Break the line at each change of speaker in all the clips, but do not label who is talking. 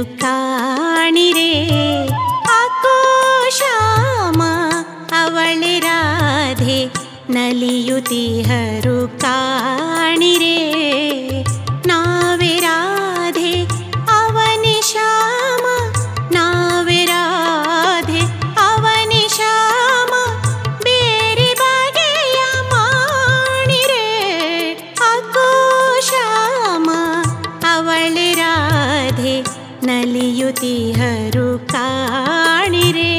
ಕಾಣಿರೆ ಅಕ್ಕೋ ಶ್ಯಾಮ ಅವಳೆ ರಾಧೆ ನಲಿಯುತಿಹರು ಕಾಣಿರೆ ನಾವೇ ರಾಧೆ ಅವನಿ ಶ್ಯಾಮ ನಾವೇ ರಾಧೆ ಅವನಿ ಶ್ಯಾಮ ಬೇರೆ ಬಗೆಯ ಮಾಡಿರೆ ಅಕ್ಕೋ ಶ್ಯಾಮ ಅವಳೆ ರಾಧೆ ನಲಿಯುತಿಹರು ಕಾಣಿರೆ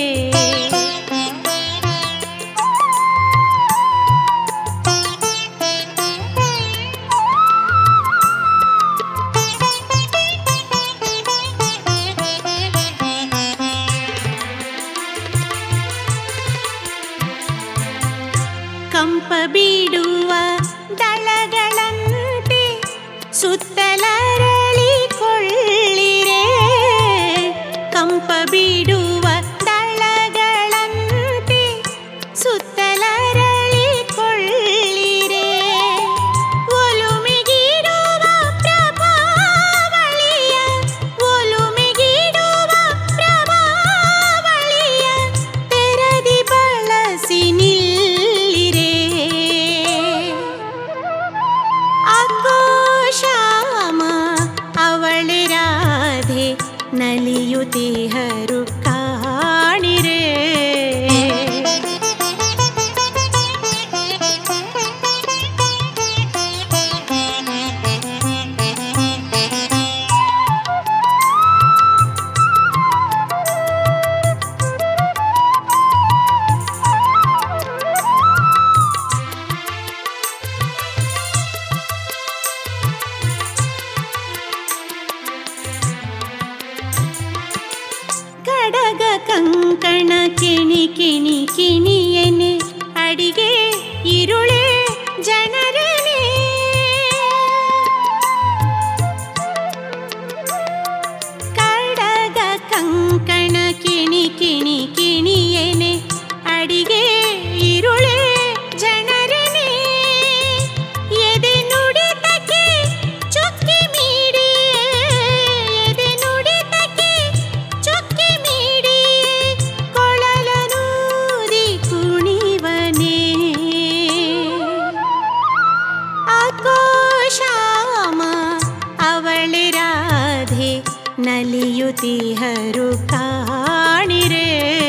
ಕಂಪ ಬೀಡುವ ದಳಗಳಂತೆ ಸುತ್ತಲರಳಿಕೊಳ್ಳಿರೆ ಕಂಪ ಬೀಡುವ ದಳಗಳಂತೆ ಸುತ್ತಲರಳಿಕೊಳ್ಳಿರೆ ಒಲುಮೆಗಿಡುವ ಪ್ರಭಾವಳಿಯ ಒಲುಮೆಗಿಡುವ ಪ್ರಭಾವಳಿಯ ತೆರದಿ ಬಳಸಿ ನಿಲ್ಲಿರೆ ಅಕ್ಕೋ ಶ್ಯಾಮ ಅವಳೆ ರಾಧೆ ನಲಿಯುತಿಹರು ಕಾಣಿರೆ ಕಡಗ ಕಂಕಣ ಕಿಣಿ ಕಿಣಿ ಕಿಣಿಯನೆ ಅಡಿಗೆ ಇರುಳೆ ಜನರನೆ ಕಡಗ ಕಂಕಣ ಕಿಣಿ ಕಿಣಿ ಕಿಣಿಯನೆ ಅಡಿಗೆ ಇರುಳೆ ಜನರನೆ ಎದೆ ನುಡಿತಕ್ಕೆ ಚೊಕ್ಕಿ ಮೀಡಿ ಎದೆ ನುಡಿತಕ್ಕೆ ಚೊಕ್ಕಿ ಮೀಡಿ ಕೊಳಲನೂದಿ ಕುಣಿವನೇ ಅಕೋ ಶ್ಯಾಮ ಅವಳೆ ರಾಧೆ ನಲಿಯುತಿಹರು ಕಾಣಿರೆ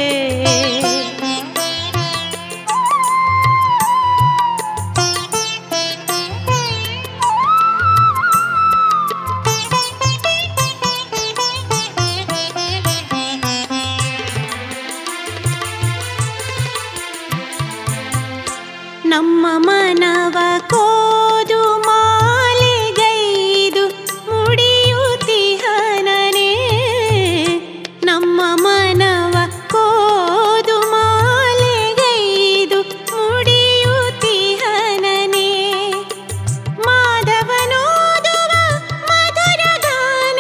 ನಮ್ಮ ಮನವ ಕೋದು ಮಾಲೆಗೈದು ಮುಡಿಯುತಿಹನನೆ ನಮ್ಮ ಮನವ ಕೋದು ಮಾಲೆಗೈದು ಮುಡಿಯುತಿಹನನೆ ಮಾಧವನೋದುವ ಮಧುರ ಗಾನ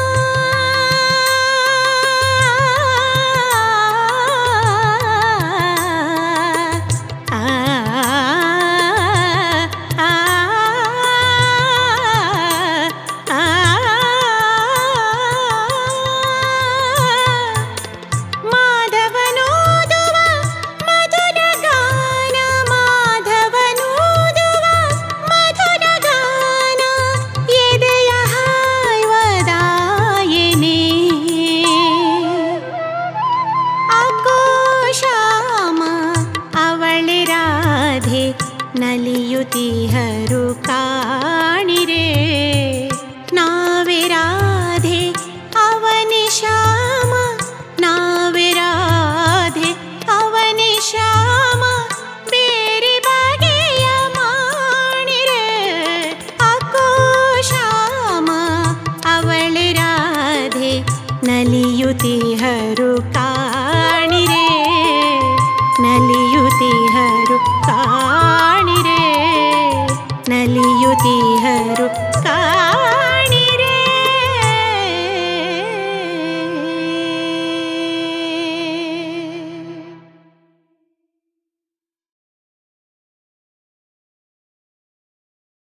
ಆ ಆ ಮಾಧವನೋದುವ ಮಧುರ ಗಾನ ಮಾಧವನೋದುವ ಮಧುರ ಗಾನ ಎದೆಯ ಹಾಯ್ವದಾಯನೆ ಅಕೋ ಶ್ಯಾಮ ಅವಳೆ ರಾಧೆ ನಲಿಯುತಿಹರು ಕಾಣಿರೆ ನಾವೇ ರಾಧೆ ಅವನಿ ಶ್ಯಾಮ ನಾವೇ ರಾಧೆ ಅವನಿ ಶ್ಯಾಮ ಬೇರೆ ಬಗೆಯ ಮಾಡಿರೆ ಅಕೋ ಶ್ಯಾಮ ಅವಳೆ ರಾಧೆ ನಲಿಯುತಿಹರು ಕಾಣಿರೆ ನಲಿಯುತಿಹರು ಕಾಣಿರೆ ನಲಿಯುತಿಹರು